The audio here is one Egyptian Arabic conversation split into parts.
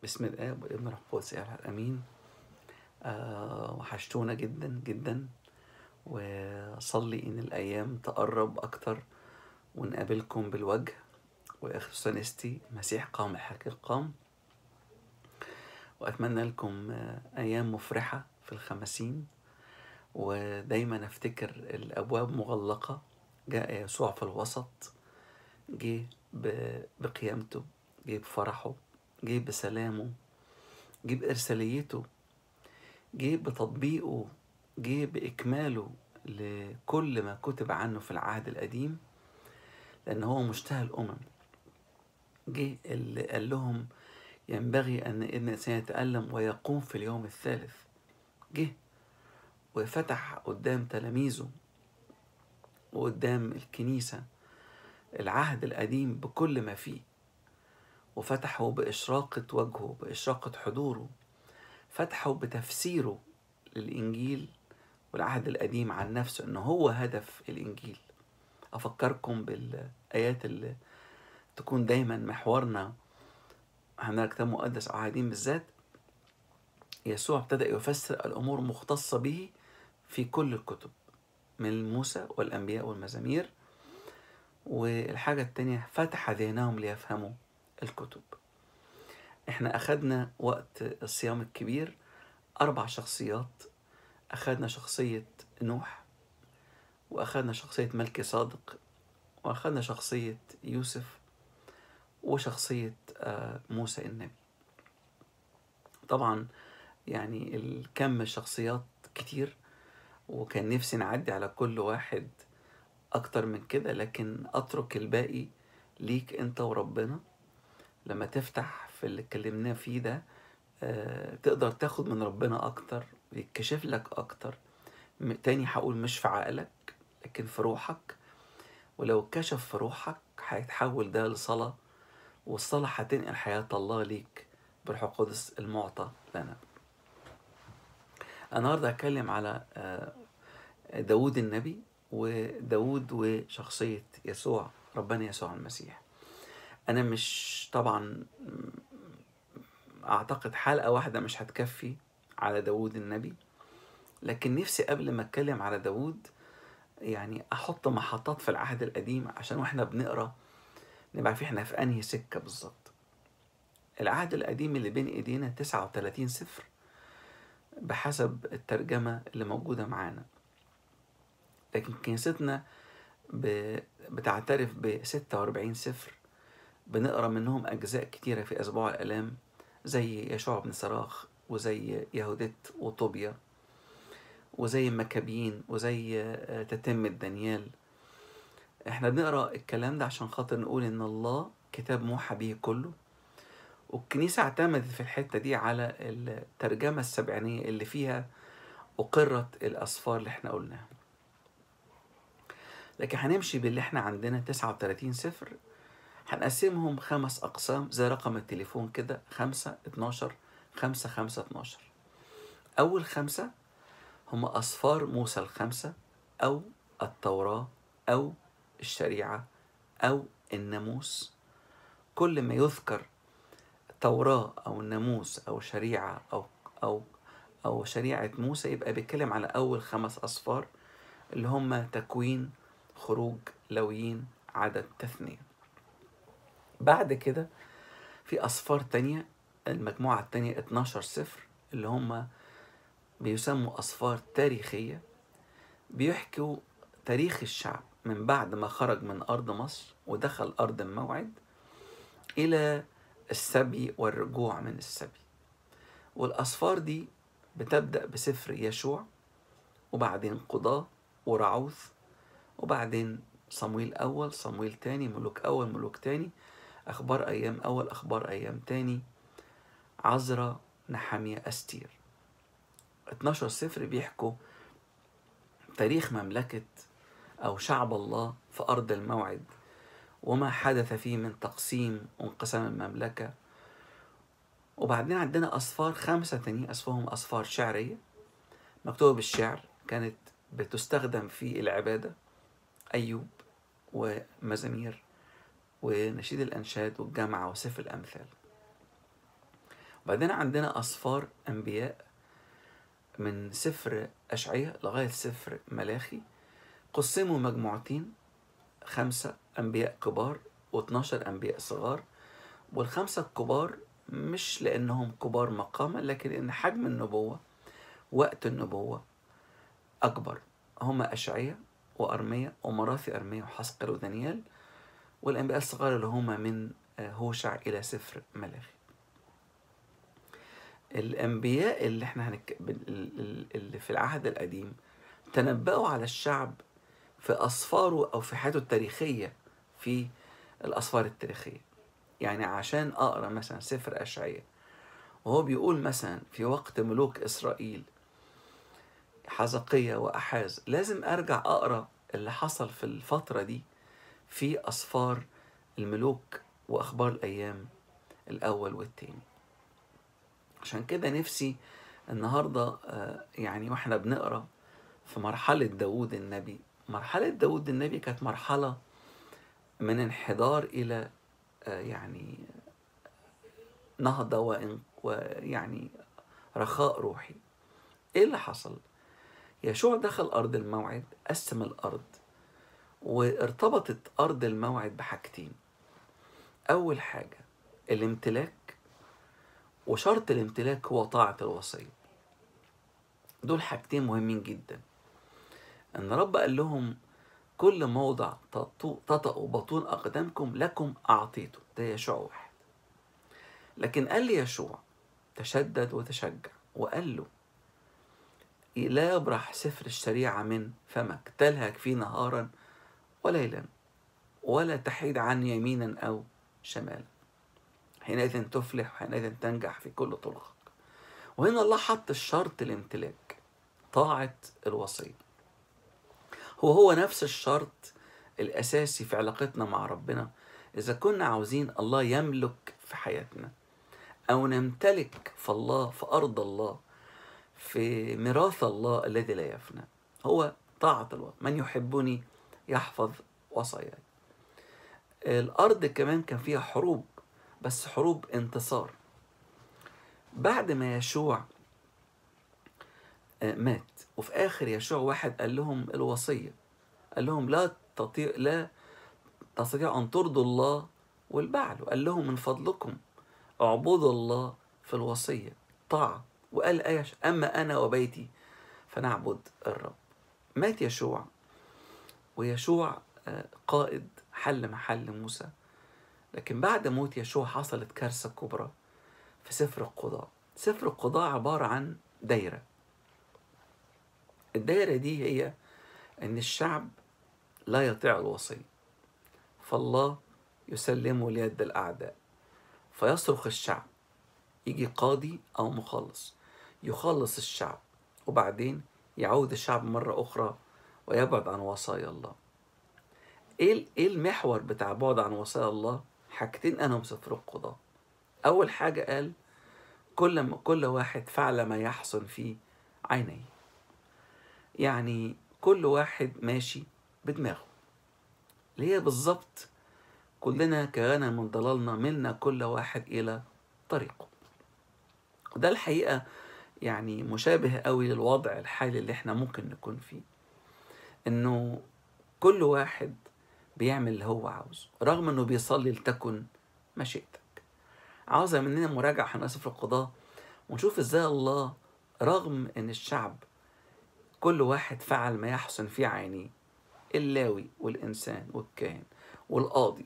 بسم الآب والابن والروح القدس إله الأمين آه وحشتونا جدا جدا وصلي إن الأيام تقرب أكتر ونقابلكم بالوجه وإخرسانستي المسيح قام الحقيقة قام وأتمنى لكم آه، أيام مفرحة في الخمسين ودايما أفتكر الأبواب مغلقة جاء يسوع في الوسط جه ب- بقيامته جه بفرحه جه بسلامه جه بإرساليته جه بتطبيقه جه بإكماله لكل ما كتب عنه في العهد القديم لأن هو مشتهى الأمم جه اللي قال لهم ينبغي أن ابن الإنسان يتألم ويقوم في اليوم الثالث جه وفتح قدام تلاميذه وقدام الكنيسة العهد القديم بكل ما فيه وفتحه بإشراقة وجهه بإشراقة حضوره فتحه بتفسيره للإنجيل والعهد القديم عن نفسه إنه هو هدف الإنجيل أفكركم بالآيات اللي تكون دايما محورنا عندنا كتاب مقدس أو عهدين بالذات يسوع ابتدأ يفسر الأمور مختصة به في كل الكتب من موسى والأنبياء والمزامير والحاجة التانية فتح ذهنهم ليفهموا الكتب احنا أخدنا وقت الصيام الكبير أربع شخصيات أخدنا شخصية نوح وأخدنا شخصية ملكي صادق وأخدنا شخصية يوسف وشخصية آه، موسى النبي طبعا يعني الكم الشخصيات كتير وكان نفسي نعدي على كل واحد أكتر من كده لكن أترك الباقي ليك أنت وربنا لما تفتح في اللي اتكلمنا فيه ده آه، تقدر تاخد من ربنا أكتر يتكشف لك أكتر م- تاني هقول مش في عقلك لكن في روحك ولو اتكشف في روحك هيتحول ده لصلاة والصلاة هتنقل حياة الله ليك بالروح القدس المعطى لنا النهارده هتكلم على آه، داوود النبي وداوود وشخصية يسوع ربنا يسوع المسيح أنا مش طبعا أعتقد حلقة واحدة مش هتكفي على داوود النبي لكن نفسي قبل ما أتكلم على داوود يعني أحط محطات في العهد القديم عشان وإحنا بنقرأ نبقى عارفين إحنا في أنهي سكة بالظبط العهد القديم اللي بين إيدينا 39 سفر بحسب الترجمة اللي موجودة معانا لكن كنيستنا ب- بتعترف ب 46 سفر بنقرا منهم أجزاء كتيرة في أسبوع الآلام زي يشوع بن صراخ وزي يهودت وطوبيا وزي المكابين وزي آه، تتمة دانيال احنا بنقرا الكلام ده عشان خاطر نقول ان الله كتاب موحى به كله والكنيسة اعتمدت في الحتة دي على الترجمة السبعينية اللي فيها أقرت الأسفار اللي احنا قلناها لكن هنمشي باللي احنا عندنا 39 سفر هنقسمهم خمس أقسام زي رقم التليفون كده خمسة اتناشر خمسة خمسة اتناشر أول خمسة هم أسفار موسى الخمسة أو التوراة أو الشريعة أو الناموس كل ما يذكر توراة أو الناموس أو شريعة أو أو أو شريعة موسى يبقى بيتكلم على أول خمس أسفار اللي هم تكوين خروج لويين عدد تثنية بعد كده في أسفار تانية المجموعة التانية 12 سفر اللي هم بيسموا أسفار تاريخية بيحكوا تاريخ الشعب من بعد ما خرج من أرض مصر ودخل أرض الموعد إلى السبي والرجوع من السبي والأسفار دي بتبدأ بسفر يشوع وبعدين قضاة ورعوث وبعدين صمويل أول صمويل تاني ملوك أول ملوك تاني أخبار أيام أول أخبار أيام تاني عزرا نحمية أستير 12 سفر بيحكوا تاريخ مملكة أو شعب الله في أرض الموعد وما حدث فيه من تقسيم وانقسام المملكة وبعدين عندنا أسفار خمسة تانية أسفهم أسفار شعرية مكتوبة بالشعر كانت بتستخدم في العبادة أيوب ومزامير ونشيد الأنشاد والجامعة وسفر الأمثال بعدين عندنا أصفار أنبياء من سفر أشعية لغاية سفر ملاخي قسموا مجموعتين خمسة أنبياء كبار و12 أنبياء صغار والخمسة الكبار مش لأنهم كبار مقاما لكن لأن حجم النبوة وقت النبوة أكبر هما أشعية وأرمية ومراثي أرمية وحسقل ودانيال والأنبياء الصغار اللي هما من هوشع إلى سفر ملاخي الأنبياء اللي احنا هنك... اللي في العهد القديم تنبأوا على الشعب في أسفاره أو في حياته التاريخية في الأسفار التاريخية يعني عشان أقرأ مثلا سفر أشعية وهو بيقول مثلا في وقت ملوك إسرائيل حزقية وأحاز لازم أرجع أقرأ اللي حصل في الفترة دي في أسفار الملوك وأخبار الأيام الأول والتاني عشان كده نفسي النهاردة يعني وإحنا بنقرأ في مرحلة داود النبي مرحلة داود النبي كانت مرحلة من انحدار إلى يعني نهضة ويعني رخاء روحي إيه اللي حصل؟ يشوع دخل أرض الموعد قسم الأرض وارتبطت أرض الموعد بحاجتين أول حاجة الامتلاك وشرط الامتلاك هو طاعة الوصية دول حاجتين مهمين جدا أن رب قال لهم كل موضع تطأوا بطون أقدامكم لكم أعطيته ده يشوع واحد لكن قال لي يشوع تشدد وتشجع وقال له لا يبرح سفر الشريعة من فمك تلهك فيه نهارا وليلا ولا تحيد عن يمينا أو شمالا حينئذ تفلح وحينئذ تنجح في كل طرقك وهنا الله حط الشرط الامتلاك طاعة الوصية هو هو نفس الشرط الأساسي في علاقتنا مع ربنا إذا كنا عاوزين الله يملك في حياتنا أو نمتلك في الله في أرض الله في ميراث الله الذي لا يفنى هو طاعة الله من يحبني يحفظ وصاياي الأرض كمان كان فيها حروب بس حروب انتصار بعد ما يشوع مات وفي آخر يشوع واحد قال لهم الوصية قال لهم لا تطيع لا تستطيع أن ترضوا الله والبعل وقال لهم من فضلكم اعبدوا الله في الوصية طاعة وقال آية أما أنا وبيتي فنعبد الرب مات يشوع ويشوع قائد حل محل موسى لكن بعد موت يشوع حصلت كارثة كبرى في سفر القضاء سفر القضاء عبارة عن دايرة الدايرة دي هي أن الشعب لا يطيع الوصية فالله يسلمه ليد الأعداء فيصرخ الشعب يجي قاضي أو مخلص يخلص الشعب وبعدين يعود الشعب مرة أخرى ويبعد عن وصايا الله ايه ايه المحور بتاع بعد عن وصايا الله حاجتين انا سفر القضاء اول حاجه قال كل ما كل واحد فعل ما يحسن في عينيه يعني كل واحد ماشي بدماغه اللي هي بالظبط كلنا كغنم من ضلالنا ملنا كل واحد الى طريقه وده الحقيقه يعني مشابه قوي للوضع الحالي اللي احنا ممكن نكون فيه انه كل واحد بيعمل اللي هو عاوزه رغم انه بيصلي لتكن مشيئتك عاوزة مننا مراجعة احنا في القضاء ونشوف ازاي الله رغم ان الشعب كل واحد فعل ما يحسن في عينيه اللاوي والإنسان والكاهن والقاضي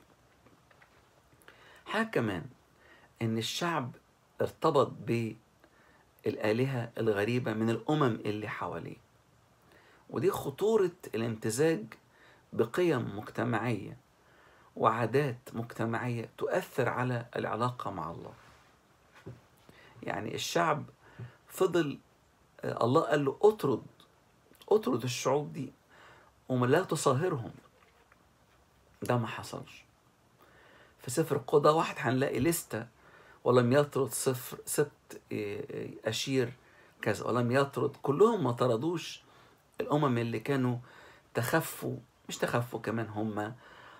حاجة كمان إن الشعب ارتبط بالآلهة الغريبة من الأمم اللي حواليه ودي خطورة الامتزاج بقيم مجتمعية وعادات مجتمعية تؤثر على العلاقة مع الله يعني الشعب فضل الله قال له اطرد اطرد الشعوب دي وما لا تصاهرهم ده ما حصلش في سفر القضاء واحد هنلاقي لستة ولم يطرد صفر ست أشير كذا ولم يطرد كلهم ما طردوش الأمم اللي كانوا تخفوا مش تخفوا كمان هم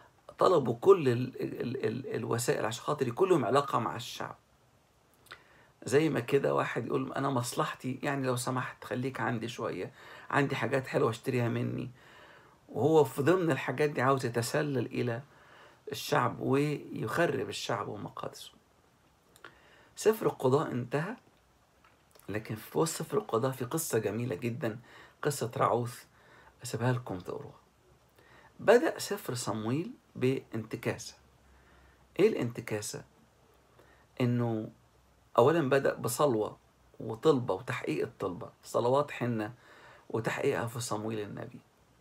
طلبوا كل ال ال ال الوسائل عشان خاطر يكون لهم علاقة مع الشعب زي ما كده واحد يقول انا مصلحتي يعني لو سمحت خليك عندي شويه عندي حاجات حلوه اشتريها مني وهو في ضمن الحاجات دي عاوز يتسلل الى الشعب ويخرب الشعب ومقادسه سفر القضاء انتهى لكن في وسط سفر القضاء في قصة جميلة جدا قصة رعوث أسيبها لكم تقروها بدأ سفر صمويل بانتكاسة إيه الانتكاسة؟ إنه أولا بدأ بصلوة وطلبة وتحقيق الطلبة صلوات حنة وتحقيقها في صمويل النبي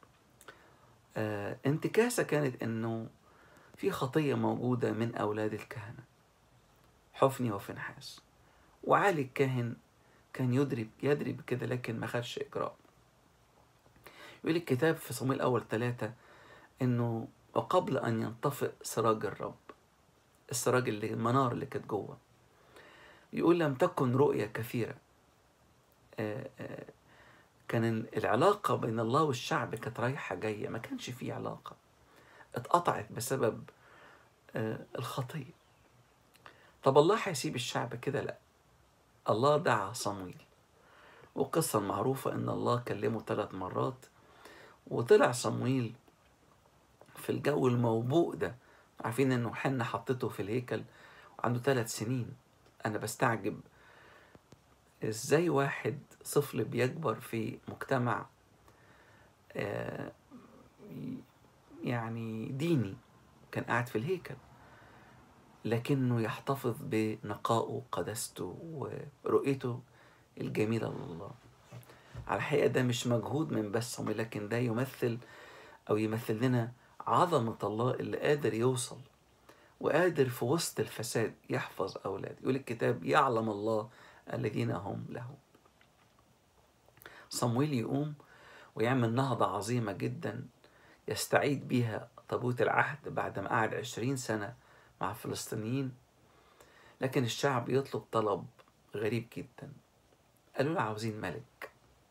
آه انتكاسة كانت إنه في خطية موجودة من أولاد الكهنة حفني وفنحاس وعلي الكاهن كان يدري يدري بكده لكن ما خدش إجراء يقول الكتاب في صمويل الأول ثلاثة إنه وقبل أن ينطفئ سراج الرب السراج اللي المنار اللي كانت جوه يقول لم تكن رؤية كثيرة آآ آآ كان العلاقة بين الله والشعب كانت رايحة جاية ما كانش فيه علاقة اتقطعت بسبب الخطية طب الله هيسيب الشعب كده لا الله دعا صمويل والقصة المعروفة إن الله كلمه ثلاث مرات وطلع صمويل في الجو الموبوء ده عارفين إنه حنة حطته في الهيكل وعنده ثلاث سنين أنا بستعجب إزاي واحد طفل بيكبر في مجتمع يعني ديني كان قاعد في الهيكل لكنه يحتفظ بنقائه وقداسته ورؤيته الجميلة لله على الحقيقة ده مش مجهود من بس لكن ده يمثل أو يمثل لنا عظمة الله اللي قادر يوصل وقادر في وسط الفساد يحفظ أولاده يقول الكتاب يعلم الله الذين هم له صمويل يقوم ويعمل نهضة عظيمة جدا يستعيد بيها تابوت العهد بعد ما قعد عشرين سنة مع الفلسطينيين لكن الشعب يطلب طلب غريب جدا قالوا له عاوزين ملك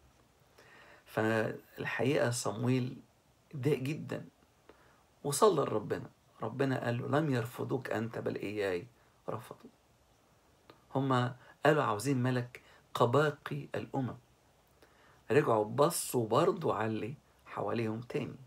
فالحقيقة صمويل ضاق جدا وصلى لربنا ربنا قال له لم يرفضوك أنت بل إياي رفضوا هما قالوا عاوزين ملك كباقي الأمم رجعوا بصوا برضو على اللي حواليهم تاني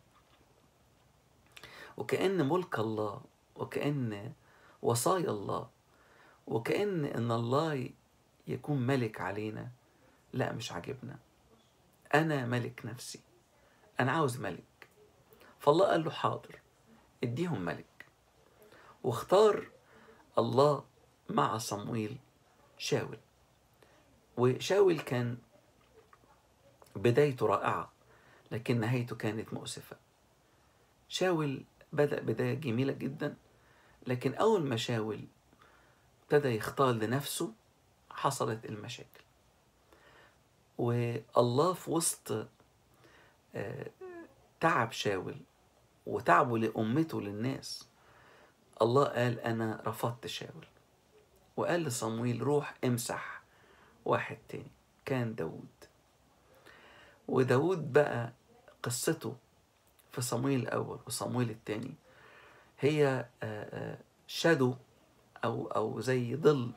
وكأن ملك الله وكأن وصايا الله وكأن إن الله يكون ملك علينا لا مش عاجبنا أنا ملك نفسي أنا عاوز ملك فالله قال له حاضر اديهم ملك واختار الله مع صمويل شاول وشاول كان بدايته رائعة لكن نهايته كانت مؤسفة شاول بدأ بداية جميلة جدا لكن أول ما شاول ابتدى يختار لنفسه حصلت المشاكل والله في وسط تعب شاول وتعبه لأمته للناس الله قال أنا رفضت شاول وقال لصمويل روح امسح واحد تاني كان داود وداود بقى قصته في صمويل الأول وصمويل الثاني هي شادو أو أو زي ظل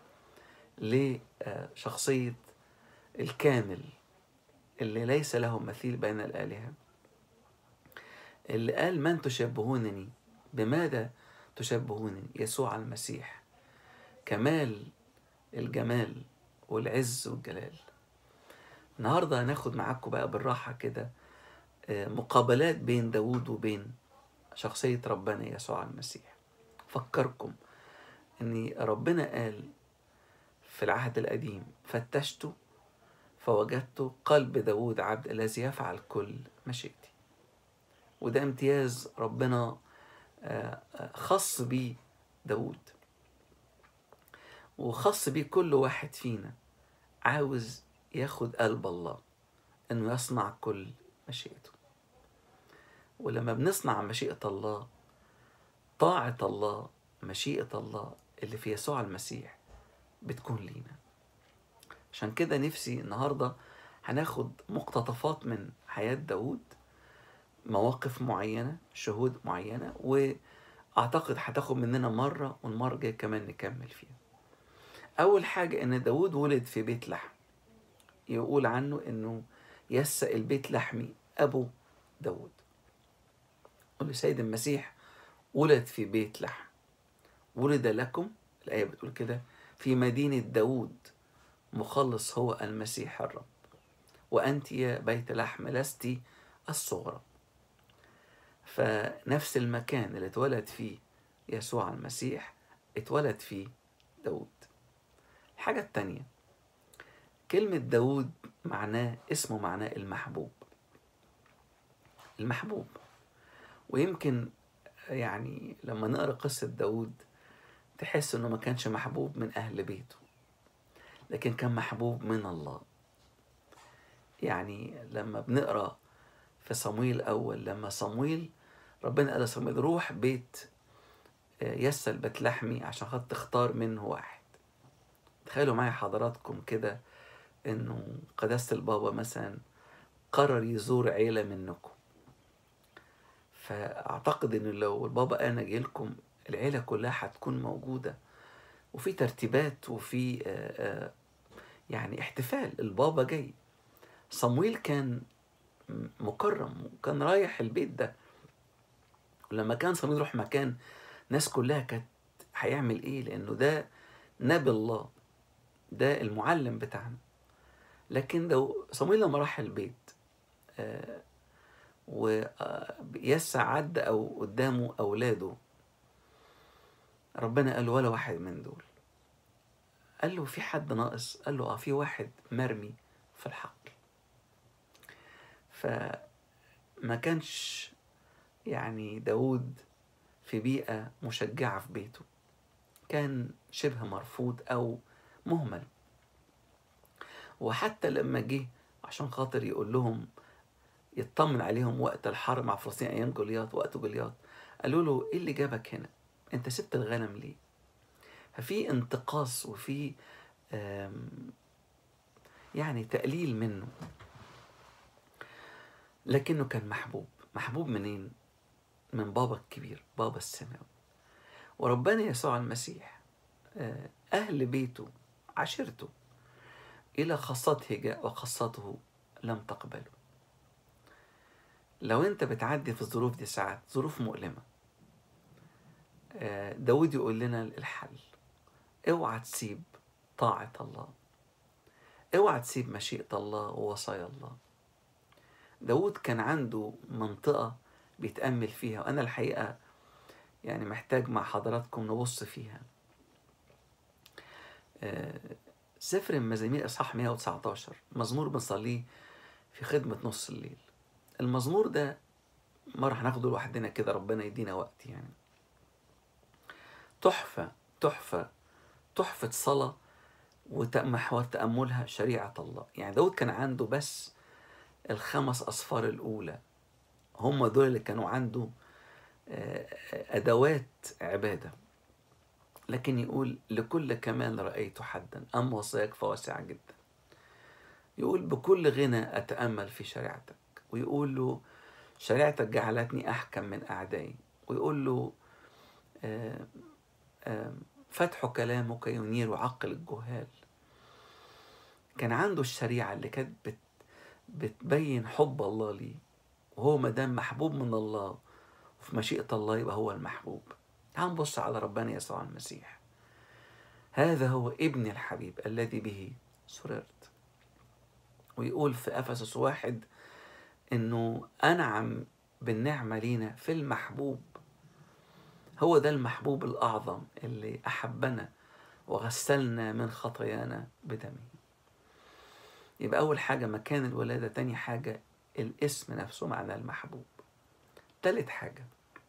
لشخصية الكامل اللي ليس له مثيل بين الآلهة اللي قال من تشبهونني بماذا تشبهونني يسوع المسيح كمال الجمال والعز والجلال النهارده هناخد معاكم بقى بالراحة كده مقابلات بين داوود وبين شخصية ربنا يسوع المسيح فكركم ان ربنا قال في العهد القديم فتشت فوجدت قلب داود عبد الذي يفعل كل مشيئتي وده امتياز ربنا خص بيه داود وخص بيه كل واحد فينا عاوز ياخد قلب الله انه يصنع كل مشيئته ولما بنصنع مشيئة الله طاعة الله مشيئة الله اللي في يسوع المسيح بتكون لينا عشان كده نفسي النهاردة هناخد مقتطفات من حياة داود مواقف معينة شهود معينة وأعتقد هتاخد مننا مرة والمرة الجاية كمان نكمل فيها أول حاجة إن داود ولد في بيت لحم يقول عنه إنه يسأ البيت لحمي أبو داود قل سيد المسيح ولد في بيت لحم ولد لكم الآية بتقول كده في مدينة داود مخلص هو المسيح الرب وأنت يا بيت لحم لست الصغرى فنفس المكان اللي اتولد فيه يسوع المسيح اتولد فيه داود الحاجة التانية كلمة داود معناه اسمه معناه المحبوب المحبوب ويمكن يعني لما نقرأ قصة داود تحس انه ما كانش محبوب من اهل بيته لكن كان محبوب من الله يعني لما بنقرا في صمويل اول لما صمويل ربنا قال لصمويل روح بيت يسى البيت لحمي عشان خاطر تختار منه واحد تخيلوا معايا حضراتكم كده انه قداسة البابا مثلا قرر يزور عيلة منكم فاعتقد ان لو البابا انا جاي لكم العيلة كلها هتكون موجودة وفي ترتيبات وفي يعني احتفال البابا جاي صمويل كان مكرم وكان رايح البيت ده ولما كان صمويل يروح مكان ناس كلها كانت هيعمل ايه لانه ده نبي الله ده المعلم بتاعنا لكن لو صمويل لما راح البيت آه ويسع عدى او قدامه اولاده ربنا قال له ولا واحد من دول قال له في حد ناقص قال له اه في واحد مرمي في الحقل فما كانش يعني داود في بيئة مشجعة في بيته كان شبه مرفوض أو مهمل وحتى لما جه عشان خاطر يقول لهم يطمن عليهم وقت الحرب مع فلسطين أيام جولياط وقت جولياط قالوا له إيه اللي جابك هنا؟ أنت سبت الغنم ليه؟ ففي انتقاص وفي يعني تقليل منه لكنه كان محبوب محبوب منين؟ من بابا الكبير بابا السماوي وربنا يسوع المسيح أهل بيته عشيرته إلى خاصته جاء وخاصته لم تقبله لو أنت بتعدي في الظروف دي ساعات ظروف مؤلمة داود يقول لنا الحل اوعى تسيب طاعة الله اوعى تسيب مشيئة الله ووصايا الله داود كان عنده منطقة بيتأمل فيها وأنا الحقيقة يعني محتاج مع حضراتكم نبص فيها سفر المزامير إصحاح 119 مزمور بنصليه في خدمة نص الليل المزمور ده مرة هناخده لوحدنا كده ربنا يدينا وقت يعني تحفة تحفة تحفة صلاة ومحور تأملها شريعة الله يعني داود كان عنده بس الخمس أصفار الأولى هم دول اللي كانوا عنده أدوات عبادة لكن يقول لكل كمال رأيت حدا أما وصاياك فواسعة جدا يقول بكل غنى أتأمل في شريعتك ويقول له شريعتك جعلتني أحكم من أعدائي ويقول له آآ آآ فتح كلامك ينير عقل الجهال كان عنده الشريعة اللي كانت بت بتبين حب الله ليه وهو مدام محبوب من الله وفي مشيئة الله يبقى هو المحبوب تعال نبص على ربنا يسوع المسيح هذا هو ابن الحبيب الذي به سررت ويقول في أفسس واحد إنه أنعم بالنعمة لينا في المحبوب هو ده المحبوب الأعظم اللي أحبنا وغسلنا من خطايانا بدمه يبقى أول حاجة مكان الولادة تاني حاجة الاسم نفسه معناه المحبوب تالت حاجة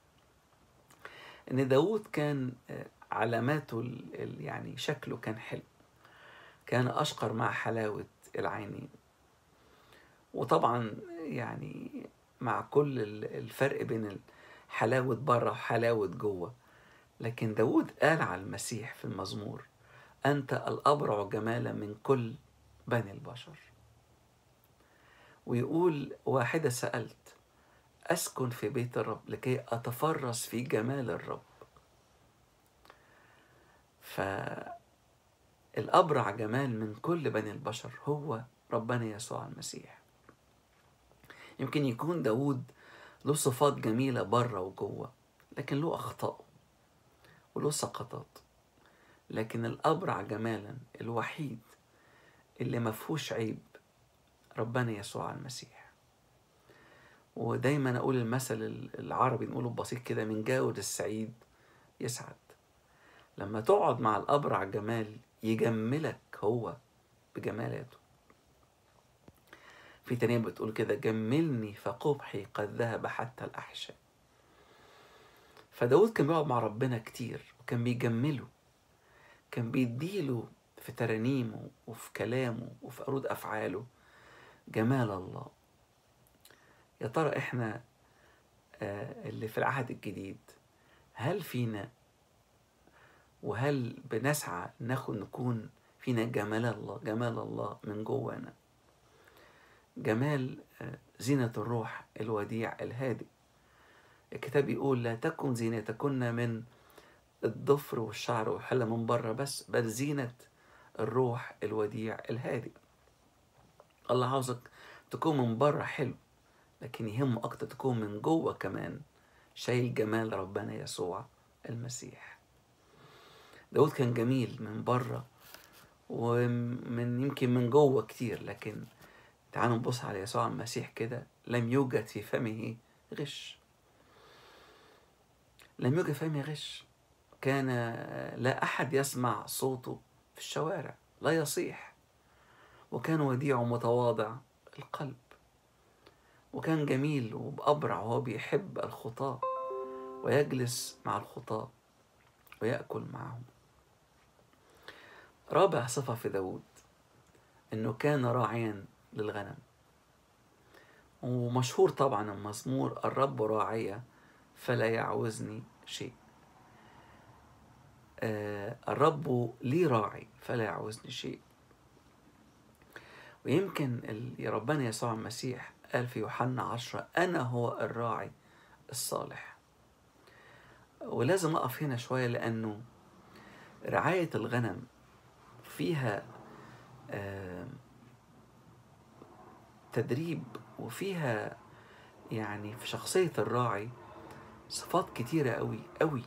إن داود كان علاماته يعني شكله كان حلو كان أشقر مع حلاوة العينين وطبعا يعني مع كل الفرق بين حلاوة بره وحلاوة جوه لكن داود قال على المسيح في المزمور أنت الأبرع جمالا من كل بني البشر ويقول واحدة سألت أسكن في بيت الرب لكي أتفرس في جمال الرب ف الأبرع جمال من كل بني البشر هو ربنا يسوع المسيح يمكن يكون داود له صفات جميلة بره وجوه لكن له أخطاء وله سقطات لكن الأبرع جمالا الوحيد اللي مفهوش عيب ربنا يسوع المسيح ودايما أقول المثل العربي نقوله بسيط كده من جاود السعيد يسعد لما تقعد مع الأبرع جمال يجملك هو بجمالاته في تانية بتقول كده جملني فقبحي قد ذهب حتى الأحشاء فداود كان بيقعد مع ربنا كتير وكان بيجمله كان بيديله في ترانيمه وفي كلامه وفي عروض أفعاله جمال الله يا ترى إحنا اللي في العهد الجديد هل فينا وهل بنسعى ناخد نكون فينا جمال الله جمال الله من جوانا جمال زينة الروح الوديع الهادئ الكتاب يقول لا تكن زينتكن من الضفر والشعر والحلة من بره بس بل زينة الروح الوديع الهادئ الله عاوزك تكون من بره حلو لكن يهم أكتر تكون من جوه كمان شايل جمال ربنا يسوع المسيح داود كان جميل من بره ومن يمكن من جوه كتير لكن تعالوا نبص على يسوع المسيح كده لم يوجد في فمه غش لم يوجد في فمه غش كان لا أحد يسمع صوته في الشوارع لا يصيح وكان وديع ومتواضع القلب وكان جميل وبأبرع وهو بيحب الخطاة ويجلس مع الخطاة ويأكل معهم رابع صفة في داود إنه كان راعيا للغنم ومشهور طبعا المزمور الرب راعية فلا يعوزني شيء آه الرب لي راعي فلا يعوزني شيء ويمكن ربنا يسوع المسيح قال في يوحنا عشرة أنا هو الراعي الصالح ولازم أقف هنا شوية لأنه رعاية الغنم فيها آه تدريب وفيها يعني في شخصية الراعي صفات كتيرة قوي قوي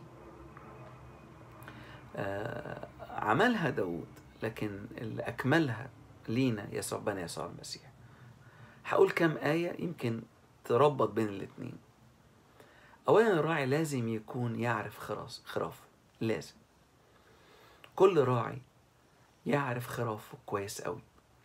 آه عملها داود لكن اللي أكملها لينا يسوع بنا يسوع المسيح هقول كام آية يمكن تربط بين الاتنين أولا الراعي لازم يكون يعرف خراس خرافه لازم كل راعي يعرف خرافه كويس قوي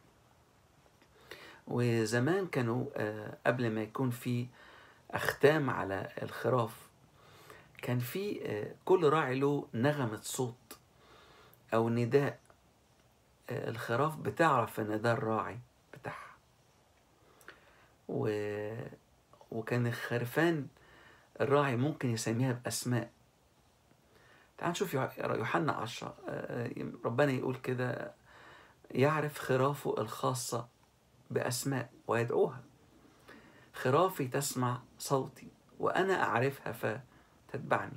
وزمان كانوا قبل ما يكون في أختام على الخراف كان في كل راعي له نغمة صوت أو نداء الخراف بتعرف إن ده الراعي بتاعها و... وكان الخرفان الراعي ممكن يسميها بأسماء تعال نشوف يوحنا عشرة ربنا يقول كده يعرف خرافه الخاصة بأسماء ويدعوها خرافي تسمع صوتي وأنا أعرفها فتتبعني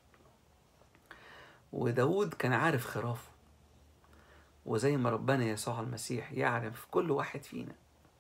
وداود كان عارف خرافه وزي ما ربنا يسوع المسيح يعرف كل واحد فينا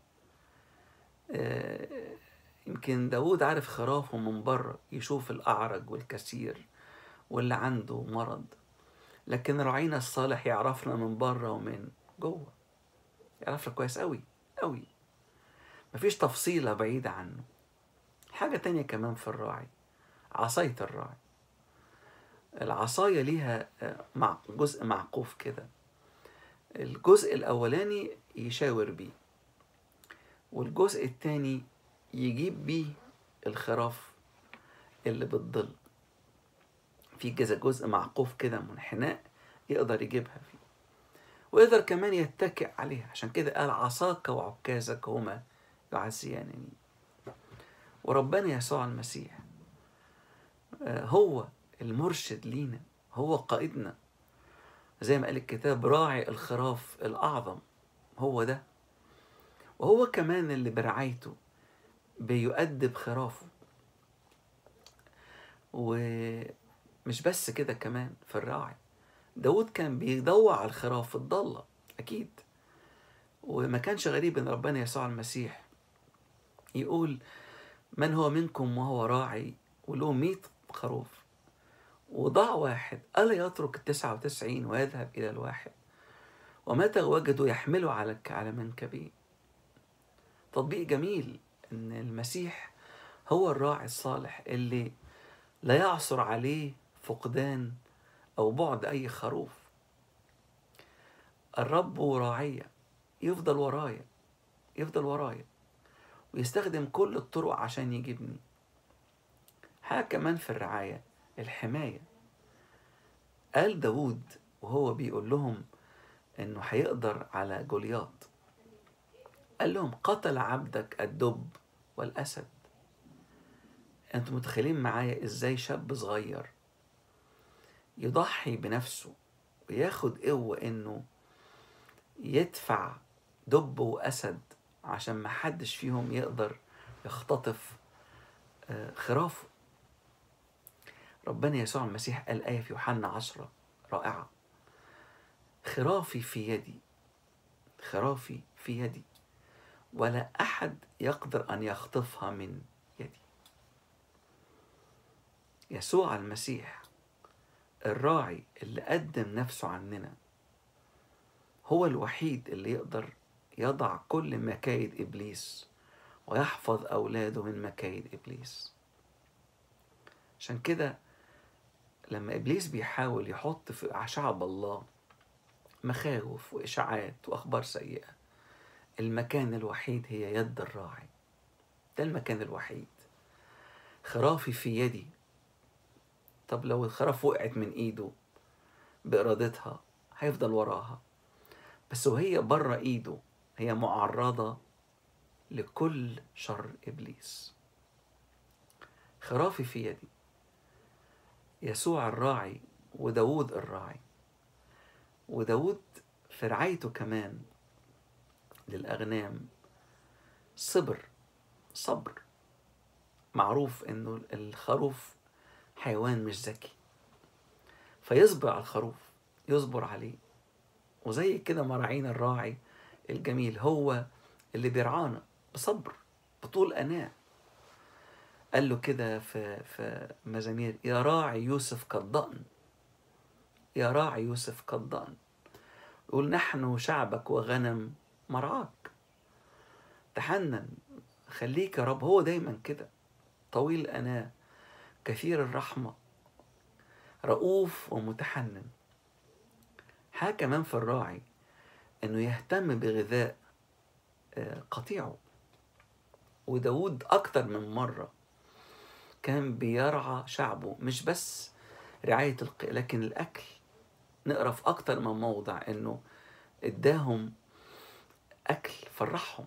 يمكن داود عارف خرافه من بره يشوف الأعرج والكثير واللي عنده مرض لكن راعينا الصالح يعرفنا من بره ومن جوه يعرفنا كويس قوي قوي مفيش تفصيلة بعيدة عنه حاجة تانية كمان في الراعي عصاية الراعي العصاية ليها مع جزء معقوف كده الجزء الأولاني يشاور بيه والجزء التاني يجيب بيه الخراف اللي بتضل في كذا جزء معقوف كده منحناء يقدر يجيبها فيه ويقدر كمان يتكئ عليها عشان كده قال عصاك وعكازك هما يعزيانني وربنا يسوع المسيح هو المرشد لينا هو قائدنا زي ما قال الكتاب راعي الخراف الأعظم هو ده وهو كمان اللي برعايته بيؤدب خرافه ومش بس كده كمان في الراعي داود كان بيدور على الخراف في الضالة أكيد وما كانش غريب ان ربنا يسوع المسيح يقول من هو منكم وهو راعي وله مئة خروف وضاع واحد ألا يترك التسعة وتسعين ويذهب إلى الواحد ومتى وجدوا يحمله على على منكبيه تطبيق جميل ان المسيح هو الراعي الصالح اللي لا يعثر عليه فقدان او بعد اي خروف الرب راعية يفضل ورايا يفضل ورايا ويستخدم كل الطرق عشان يجيبني حاجة كمان في الرعاية الحماية قال داود وهو بيقول لهم انه هيقدر على جولياط قال لهم قتل عبدك الدب والاسد انتوا متخيلين معايا ازاي شاب صغير يضحي بنفسه وياخد قوة انه يدفع دب واسد عشان ما حدش فيهم يقدر يختطف خرافه ربنا يسوع المسيح قال آية في يوحنا عشرة رائعة خرافي في يدي خرافي في يدي ولا أحد يقدر أن يخطفها من يدي يسوع المسيح الراعي اللي قدم نفسه عننا هو الوحيد اللي يقدر يضع كل مكايد إبليس ويحفظ أولاده من مكايد إبليس عشان كده لما إبليس بيحاول يحط في شعب الله مخاوف وإشاعات وأخبار سيئة المكان الوحيد هي يد الراعي ده المكان الوحيد خرافي في يدي طب لو الخراف وقعت من ايده بإرادتها هيفضل وراها بس وهي بره ايده هي معرضة لكل شر إبليس خرافي في يدي يسوع الراعي وداود الراعي وداود في رعايته كمان للأغنام صبر صبر معروف انه الخروف حيوان مش ذكي فيصبر على الخروف يصبر عليه وزي كده مراعينا الراعي الجميل هو اللي بيرعانا بصبر بطول أناة قال له كده في في مزامير يا راعي يوسف كالضأن يا راعي يوسف كالضأن يقول نحن شعبك وغنم مرعاك تحنن خليك يا رب هو دايما كده طويل الأناة كثير الرحمة رؤوف ومتحنن حاجة كمان في الراعي انه يهتم بغذاء قطيعه وداود أكتر من مرة كان بيرعى شعبه مش بس رعاية الق... لكن الأكل نقرا في أكتر من موضع إنه إداهم أكل فرحهم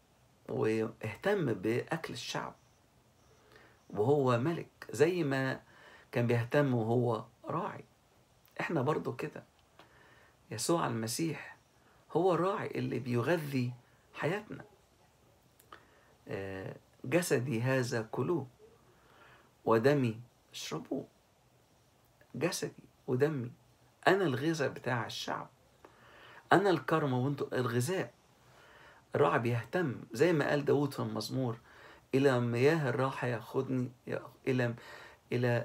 واهتم بأكل الشعب وهو ملك زي ما كان بيهتم وهو راعي احنا برضو كده يسوع المسيح هو الراعي اللي بيغذي حياتنا جسدي هذا كلوه ودمي اشربوه جسدي ودمي انا الغذاء بتاع الشعب انا الكرمة وانتم الغذاء الراعي بيهتم زي ما قال داود في المزمور الى مياه الراحة ياخدني الى الى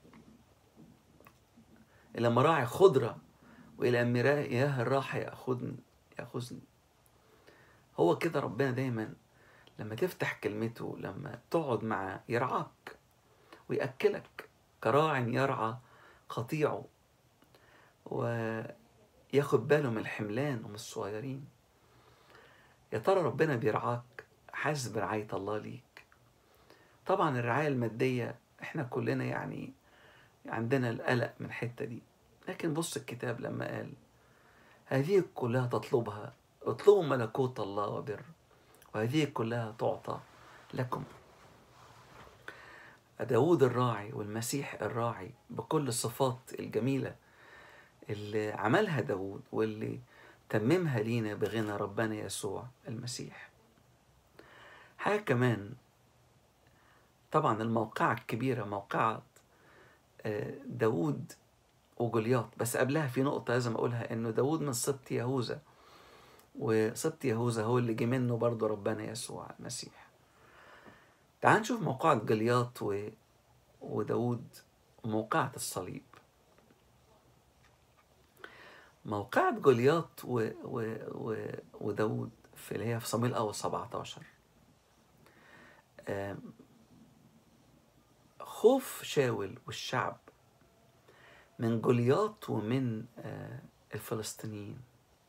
الى مراعي خضرة والى مياه الراحة ياخدني ياخذني هو كده ربنا دايما لما تفتح كلمته لما تقعد معاه يرعاك ويأكلك كراع يرعى قطيعه وياخد باله من الحملان ومن الصغيرين يا ترى ربنا بيرعاك حاسس برعاية الله ليك طبعا الرعاية المادية احنا كلنا يعني عندنا القلق من الحتة دي لكن بص الكتاب لما قال هذه كلها تطلبها اطلبوا ملكوت الله وبر وهذه كلها تعطى لكم داود الراعي والمسيح الراعي بكل الصفات الجميلة اللي عملها داود واللي تممها لينا بغنى ربنا يسوع المسيح حاجة كمان طبعا الموقعة الكبيرة موقعة داود وجولياط بس قبلها في نقطة لازم أقولها إنه داود من سبط يهوذا وسبط يهوذا هو اللي جه منه برضه ربنا يسوع المسيح تعال نشوف موقعة جولياط و... وداود وموقعة الصليب موقعة جولياط و... و... و... وداود في اللي هي في صمويل الأول 17 آم، خوف شاول والشعب من جولياط ومن آه، الفلسطينيين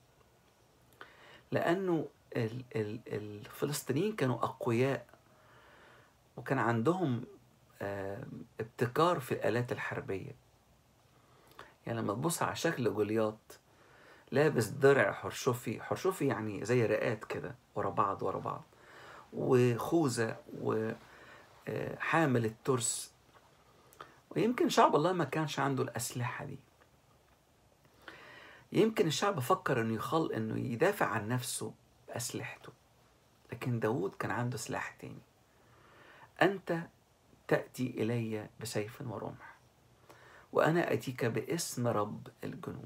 لأنه ال- ال- الفلسطينيين كانوا أقوياء وكان عندهم آه، ابتكار في الآلات الحربية يعني لما تبص على شكل جولياط لابس درع حرشفي حرشفي يعني زي رقات كده ورا بعض ورا بعض وخوذة وحامل الترس ويمكن شعب الله ما كانش عنده الأسلحة دي يمكن الشعب فكر انه يخل انه يدافع عن نفسه بأسلحته لكن داود كان عنده سلاح تاني أنت تأتي إلي بسيف ورمح وأنا أتيك باسم رب الجنود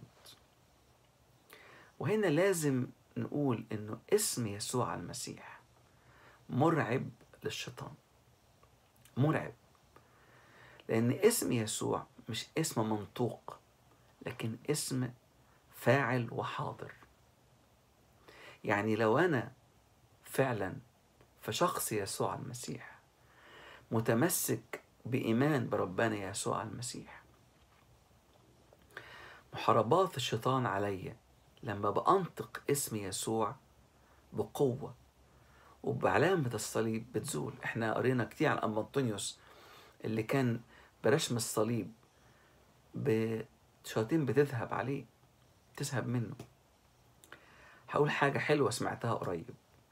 وهنا لازم نقول إنه اسم يسوع المسيح مرعب للشيطان مرعب لأن اسم يسوع مش اسم منطوق لكن اسم فاعل وحاضر يعني لو أنا فعلا في شخص يسوع المسيح متمسك بإيمان بربنا يسوع المسيح محاربات الشيطان عليا لما بأنطق اسم يسوع بقوة وبعلامة الصليب بتزول احنا قرينا كتير عن أم أنطونيوس اللي كان برشم الصليب بشياطين بتذهب عليه تذهب منه هقول حاجة حلوة سمعتها قريب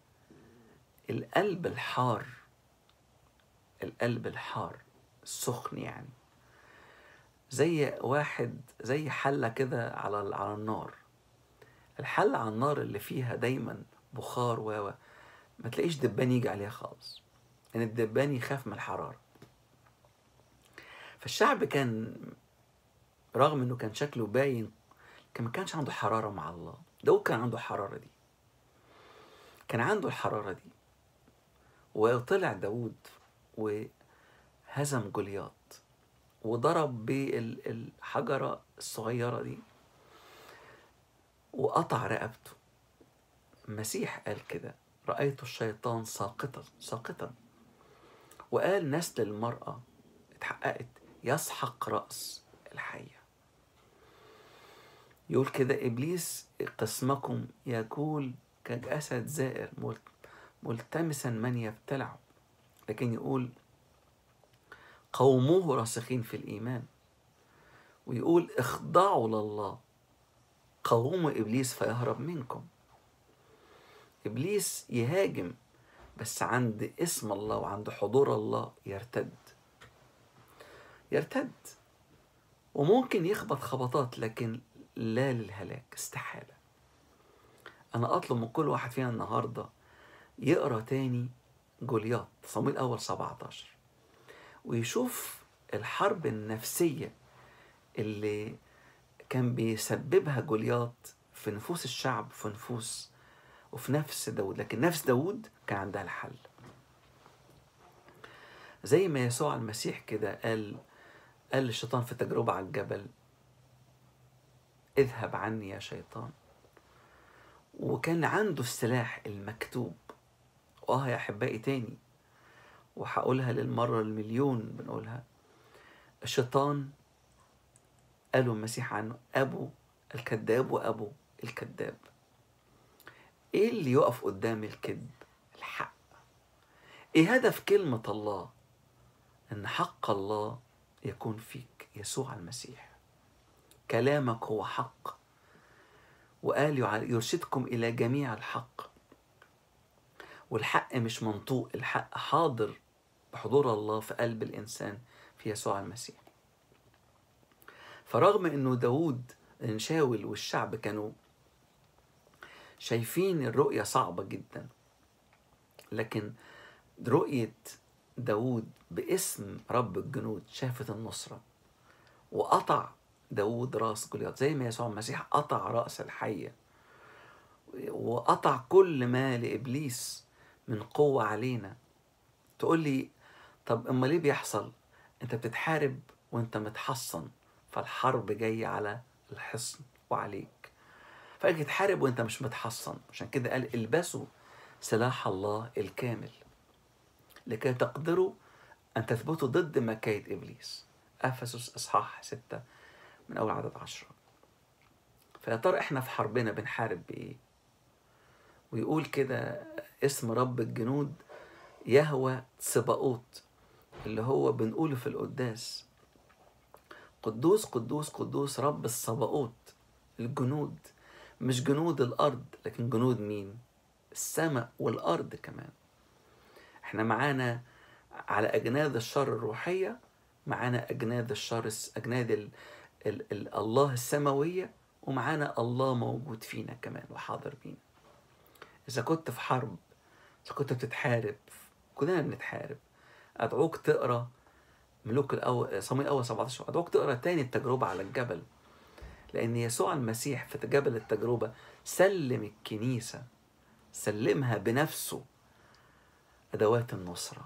القلب الحار القلب الحار السخن يعني زي واحد زي حلة كده على على النار الحلة على النار اللي فيها دايما بخار و ما تلاقيش دبان يجي عليها خالص لأن يعني الدبان يخاف من الحرارة فالشعب كان رغم انه كان شكله باين كان ما كانش عنده حرارة مع الله داود كان عنده الحرارة دي كان عنده الحرارة دي وطلع داود وهزم جولياط وضرب بالحجرة الصغيرة دي وقطع رقبته المسيح قال كده رأيت الشيطان ساقطا ساقطا وقال نسل المرأة اتحققت يسحق رأس الحية يقول كده إبليس قسمكم يقول كجسد زائر ملتمسا من يبتلعه لكن يقول قوموه راسخين في الإيمان ويقول اخضعوا لله قوموا إبليس فيهرب منكم إبليس يهاجم بس عند اسم الله وعند حضور الله يرتد يرتد وممكن يخبط خبطات لكن لا للهلاك استحالة أنا أطلب من كل واحد فينا النهاردة يقرأ تاني جولياط صمويل أول 17 ويشوف الحرب النفسية اللي كان بيسببها جولياط في نفوس الشعب في نفوس وفي نفس داود لكن نفس داود كان عندها الحل زي ما يسوع المسيح كده قال قال للشيطان في تجربة على الجبل اذهب عني يا شيطان وكان عنده السلاح المكتوب واه يا احبائي تاني وهقولها للمرة المليون بنقولها الشيطان قالوا المسيح عنه أبو الكذاب وأبو الكذاب إيه اللي يقف قدام الكذب؟ الحق إيه هدف كلمة الله؟ إن حق الله يكون فيك يسوع المسيح كلامك هو حق وقال يرشدكم إلى جميع الحق والحق مش منطوق الحق حاضر بحضور الله في قلب الإنسان في يسوع المسيح فرغم أنه داود شاول والشعب كانوا شايفين الرؤية صعبة جدا لكن رؤية داود باسم رب الجنود شافت النصرة وقطع داود راس جولياط زي ما يسوع المسيح قطع رأس الحية وقطع كل ما لإبليس من قوة علينا تقول لي طب اما ليه بيحصل انت بتتحارب وانت متحصن فالحرب جاية على الحصن وعليك فاجي تحارب وانت مش متحصن عشان كده قال البسوا سلاح الله الكامل لكي تقدروا أن تثبتوا ضد مكايد إبليس أفسس إصحاح ستة من أول عدد عشرة فيا ترى إحنا في حربنا بنحارب بإيه؟ ويقول كده اسم رب الجنود يهوى سباقوت اللي هو بنقوله في القداس قدوس قدوس قدوس رب الصباؤوت الجنود مش جنود الأرض لكن جنود مين؟ السماء والأرض كمان احنا معانا على أجناد الشر الروحية معانا أجناد الشر أجناد ال ال ال الله السماوية ومعانا الله موجود فينا كمان وحاضر بينا إذا كنت في حرب إذا كنت بتتحارب كلنا بنتحارب أدعوك تقرأ ملوك الأول صمويل الأول 17 أدعوك تقرأ تاني التجربة على الجبل لأن يسوع المسيح في جبل التجربة سلم الكنيسة سلمها بنفسه أدوات النصرة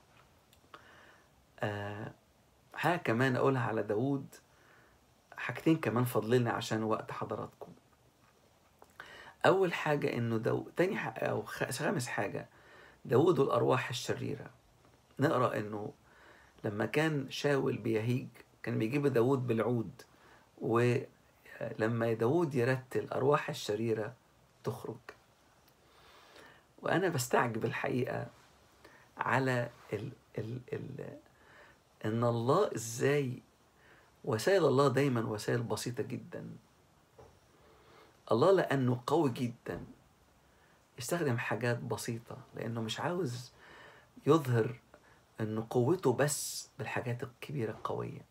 آه حاجة كمان أقولها على داود حاجتين كمان فاضلين عشان وقت حضراتكم أول حاجة إنه دو... تاني حاجة أو خامس حاجة داود والأرواح الشريرة نقرأ إنه لما كان شاول بيهيج كان بيجيب داود بالعود ولما داود يرتل الأرواح الشريرة تخرج وأنا بستعجب الحقيقة على ال ال ال ان الله ازاي وسائل الله دايما وسائل بسيطة جدا الله لأنه قوي جدا يستخدم حاجات بسيطة لأنه مش عاوز يظهر أن قوته بس بالحاجات الكبيرة القوية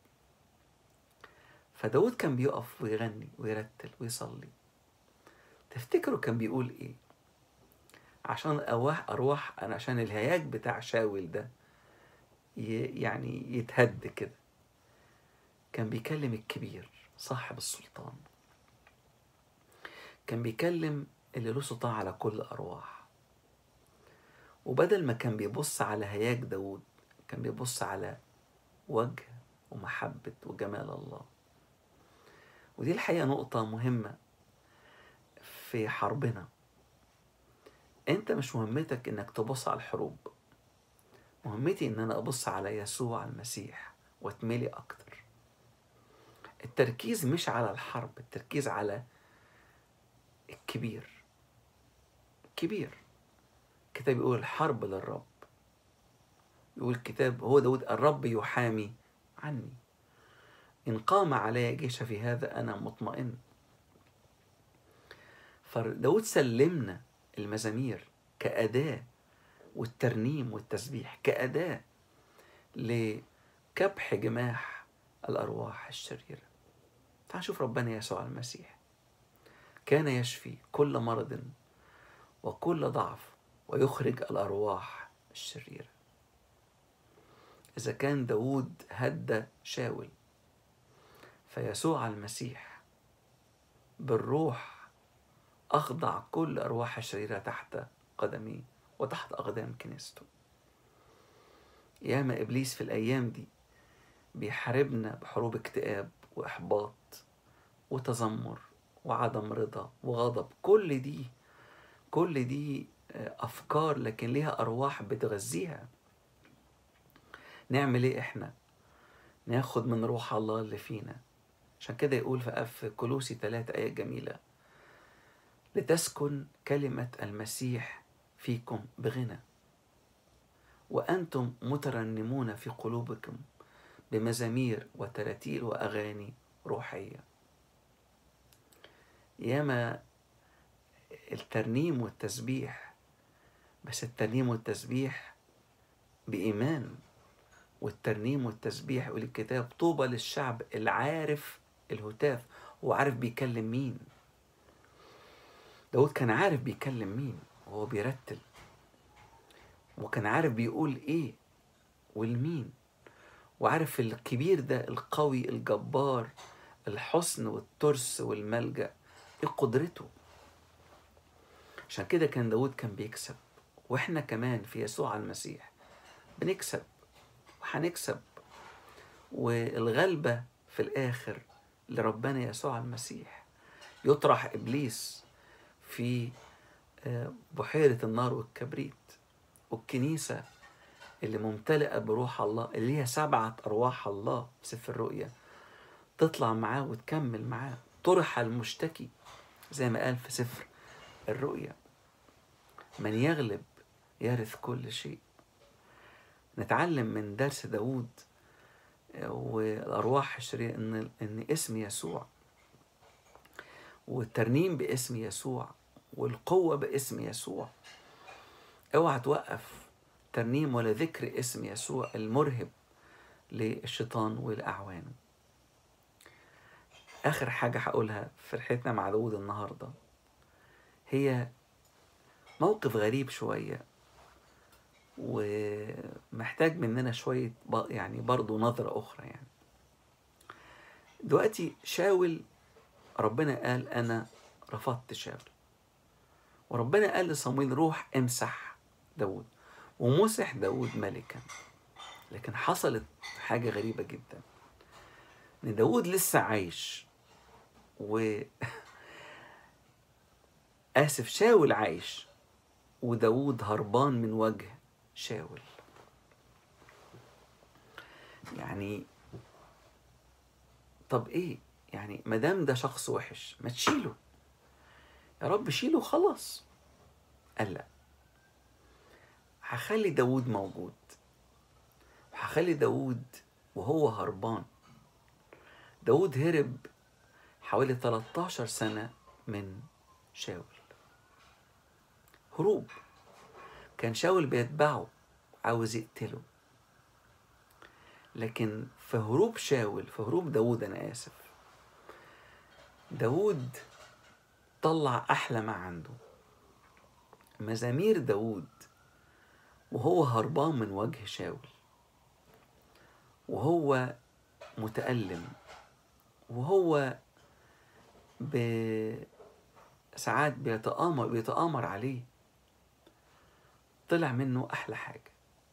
فداود كان بيقف ويغني ويرتل ويصلي تفتكروا كان بيقول ايه عشان أرواح أرواح أنا عشان الهياج بتاع شاول ده يعني يتهد كده كان بيكلم الكبير صاحب السلطان كان بيكلم اللي له سلطان على كل الأرواح وبدل ما كان بيبص على هياج داود كان بيبص على وجه ومحبة وجمال الله ودي الحقيقة نقطة مهمة في حربنا انت مش مهمتك انك تبص على الحروب مهمتي ان انا ابص على يسوع المسيح واتملي اكتر التركيز مش على الحرب التركيز على الكبير كبير الكتاب يقول الحرب للرب يقول الكتاب هو داود الرب يحامي عني إن قام علي جيش في هذا أنا مطمئن فداود سلمنا المزامير كأداة والترنيم والتسبيح كأداة لكبح جماح الأرواح الشريرة تعال نشوف ربنا يسوع المسيح كان يشفي كل مرض وكل ضعف ويخرج الأرواح الشريرة إذا كان داود هدى شاول فيسوع المسيح بالروح أخضع كل أرواح الشريرة تحت قدميه وتحت أقدام كنيسته ياما إبليس في الأيام دي بيحاربنا بحروب اكتئاب وإحباط وتذمر وعدم رضا وغضب كل دي كل دي أفكار لكن ليها أرواح بتغذيها نعمل إيه إحنا ناخد من روح الله اللي فينا عشان كده يقول في أف كلوسي ثلاثة آية جميلة لتسكن كلمة المسيح فيكم بغنى وأنتم مترنمون في قلوبكم بمزامير وتراتيل وأغاني روحية ياما الترنيم والتسبيح بس الترنيم والتسبيح بإيمان والترنيم والتسبيح يقول الكتاب طوبى للشعب العارف الهتاف وعارف بيكلم مين داود كان عارف بيكلم مين وهو بيرتل وكان عارف بيقول ايه والمين وعارف الكبير ده القوي الجبار الحسن والترس والملجأ ايه قدرته عشان كده كان داود كان بيكسب واحنا كمان في يسوع المسيح بنكسب وهنكسب والغلبة في الآخر لربنا يسوع المسيح يطرح إبليس في آه، بحيرة النار والكبريت والكنيسة اللي ممتلئة بروح الله اللي هي سبعة أرواح الله في سفر الرؤيا تطلع معاه وتكمل معاه طرح المشتكي زي ما قال في سفر الرؤيا من يغلب يرث كل شيء نتعلم من درس داود والأرواح الشريرة إن إن اسم يسوع والترنيم باسم يسوع والقوة باسم يسوع اوعى توقف ترنيم ولا ذكر اسم يسوع المرهب للشيطان والأعوان آخر حاجة هقولها في رحلتنا مع داود النهاردة هي موقف غريب شوية ومحتاج مننا شوية يعني برضو نظرة أخرى يعني دلوقتي شاول ربنا قال أنا رفضت شاول وربنا قال لصمويل روح امسح داود ومسح داود ملكا لكن حصلت حاجة غريبة جدا إن داود لسه عايش و آسف شاول عايش وداود هربان من وجه شاول يعني طب ايه يعني مادام ده شخص وحش ما تشيله يا رب شيله خلاص قال لا هخلي داود موجود وهخلي داود وهو هربان داود هرب حوالي 13 سنة من شاول هروب كان شاول بيتبعه عاوز يقتله لكن في هروب شاول في هروب داود أنا آسف داود طلع أحلى ما عنده مزامير داود وهو هربان من وجه شاول وهو متألم وهو ب... ساعات بيتآمر بيتآمر عليه طلع منه أحلى حاجة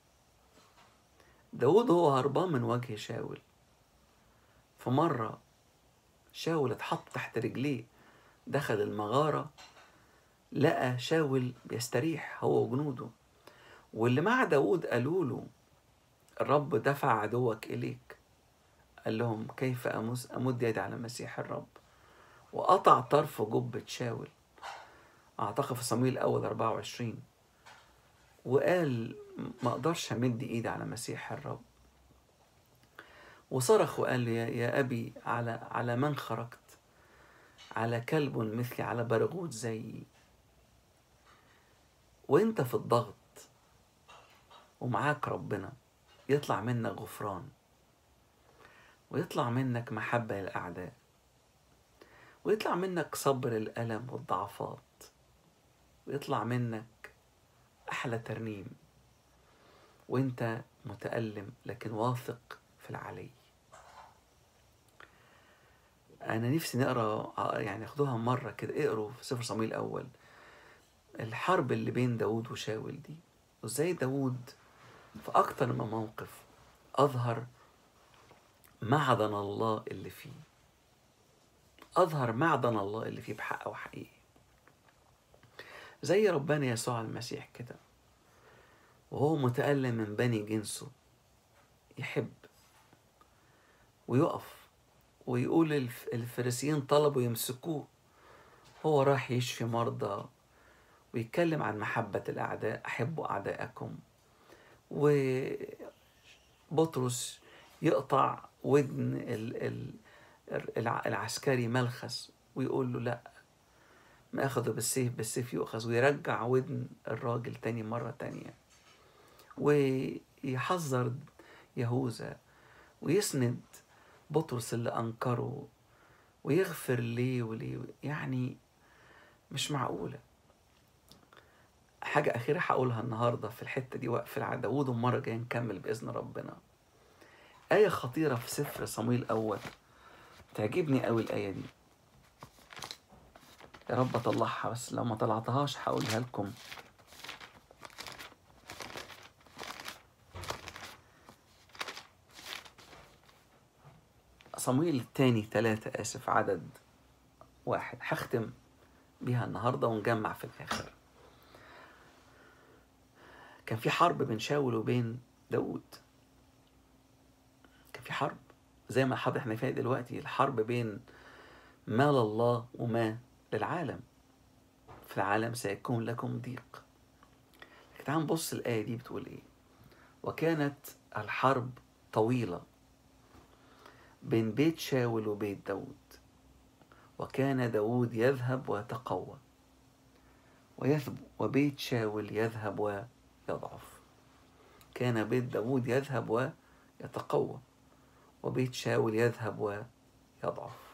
داود هو هربان من وجه شاول فمرة شاول اتحط تحت رجليه دخل المغارة لقى شاول بيستريح هو وجنوده واللي مع داود قالوا له الرب دفع عدوك إليك قال لهم كيف أمس أمد يدي على مسيح الرب وقطع طرف جبة شاول أعتقد في صمويل الأول 24 وقال ما أقدرش أمد إيدي على مسيح الرب وصرخ وقال لي يا أبي على على من خرجت على كلب مثلي على برغوت زيي وانت في الضغط ومعاك ربنا يطلع منك غفران ويطلع منك محبة للأعداء ويطلع منك صبر الألم والضعفات ويطلع منك أحلى ترنيم وانت متألم لكن واثق في العلي أنا نفسي نقرأ يعني أخدوها مرة كده اقروا في سفر صمويل الأول الحرب اللي بين داود وشاول دي وازاي داود في أكتر من موقف أظهر معدن الله اللي فيه أظهر معدن الله اللي فيه بحق وحقيقي زي ربنا يسوع المسيح كده وهو متألم من بني جنسه يحب ويقف ويقول الفريسيين طلبوا يمسكوه هو راح يشفي مرضى ويتكلم عن محبة الأعداء أحبوا أعداءكم وبطرس يقطع ودن العسكري ملخس ويقول له لا ما أخذه بالسيف بالسيف يؤخذ ويرجع ودن الراجل تاني مرة تانية ويحذر يهوذا ويسند بطرس اللي أنكره ويغفر ليه وليه يعني مش معقولة حاجة أخيرة هقولها النهاردة في الحتة دي وقف على داوود ومرة جاية نكمل بإذن ربنا آية خطيرة في سفر صمويل الأول تعجبني قوي الآية دي يا رب أطلعها بس لو ما طلعتهاش هقولها لكم صمويل الثاني ثلاثة آسف عدد واحد هختم بيها النهاردة ونجمع في الآخر كان في حرب بين شاول وبين داود كان في حرب زي ما الحرب احنا فيها دلوقتي الحرب بين ما لله وما للعالم في العالم سيكون لكم ضيق تعال نبص الآية دي بتقول إيه وكانت الحرب طويلة بين بيت شاول وبيت داود وكان داود يذهب ويتقوى ويثب وبيت شاول يذهب ويضعف كان بيت داود يذهب ويتقوى وبيت شاول يذهب ويضعف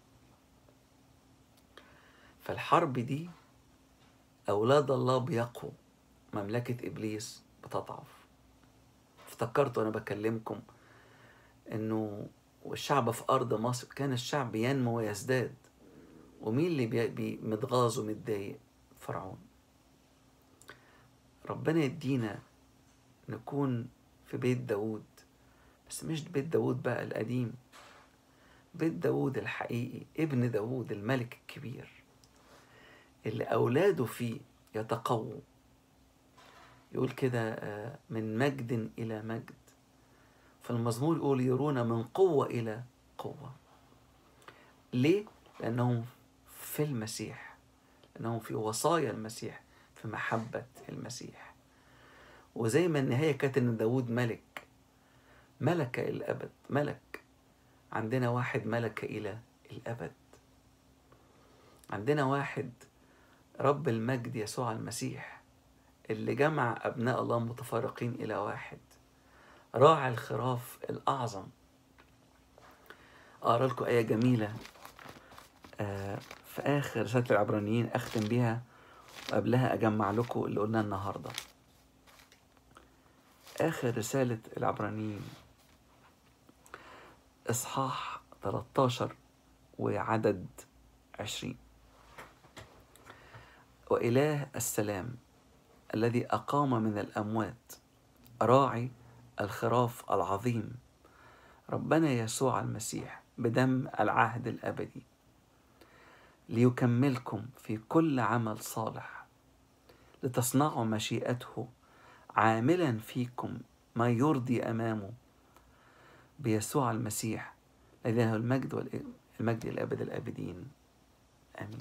فالحرب دي أولاد الله بيقوا مملكة إبليس بتضعف افتكرت وأنا بكلمكم إنه والشعب في أرض مصر كان الشعب ينمو ويزداد ومين اللي بي بي متغاظ ومتضايق فرعون ربنا يدينا نكون في بيت داود بس مش بيت داود بقى القديم بيت داود الحقيقي ابن داود الملك الكبير اللي أولاده فيه يتقووا يقول كده من مجد إلى مجد في المزمور يقول يرون من قوة إلى قوة ليه؟ لأنهم في المسيح لأنهم في وصايا المسيح في محبة المسيح وزي ما النهاية كانت إن داود ملك ملك إلى الأبد ملك عندنا واحد ملك إلى الأبد عندنا واحد رب المجد يسوع المسيح اللي جمع أبناء الله متفرقين إلى واحد راعي الخراف الأعظم أقرأ لكم آية جميلة في آخر رسالة العبرانيين أختم بيها وقبلها أجمع لكم اللي قلناه النهاردة آخر رسالة العبرانيين إصحاح 13 وعدد 20 وإله السلام الذي أقام من الأموات راعي الخراف العظيم ربنا يسوع المسيح بدم العهد الابدي ليكملكم في كل عمل صالح لتصنعوا مشيئته عاملا فيكم ما يرضي امامه بيسوع المسيح الذي له المجد والمجد الابد الابدين امين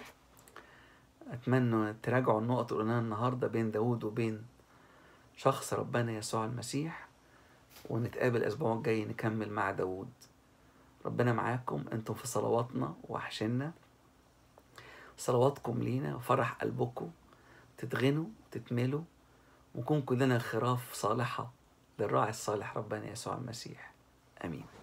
اتمنى تراجعوا النقط اللي قلناها النهارده بين داود وبين شخص ربنا يسوع المسيح ونتقابل الأسبوع الجاي نكمل مع داود ربنا معاكم انتم في صلواتنا وحشنا صلواتكم لينا وفرح قلبكم تتغنوا تتملوا ونكون كلنا خراف صالحة للراعي الصالح ربنا يسوع المسيح آمين